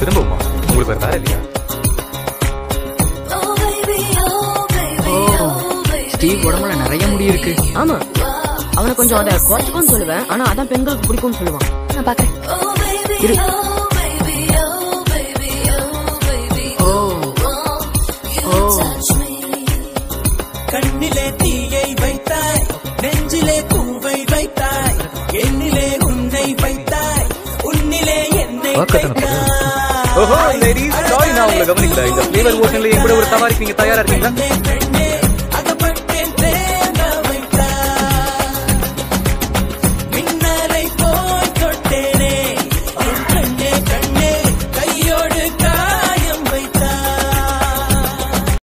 திரும்பவுமா உங்களுக்கு வேற வேலை இல்லையா ஸ்டீவ் உடம்புல நிறைய முடி இருக்கு ஆமா அவனை கொஞ்சம் அதை குறைச்சுக்கோன்னு சொல்லுவேன் ஆனா அதான் பெண்களுக்கு பிடிக்கும்னு சொல்லுவான் நான் பாக்குறேன் இரு ஓ ஓ கண்ணிலே தீயை வைத்தாய் நெஞ்சிலே பூவை வைத்தாய் என்னிலே உன்னை வைத்தாய் உன்னிலே என்னை பார்க்கத்தானே ஓஹோ லேடிஸ் சாரி நான் உங்களை கவனிக்கல இந்த ஃபிளேவர் ஓஷன்ல என் கூட ஒரு சவாரிக்கு நீங்க தயாரா இருக்கீங்களா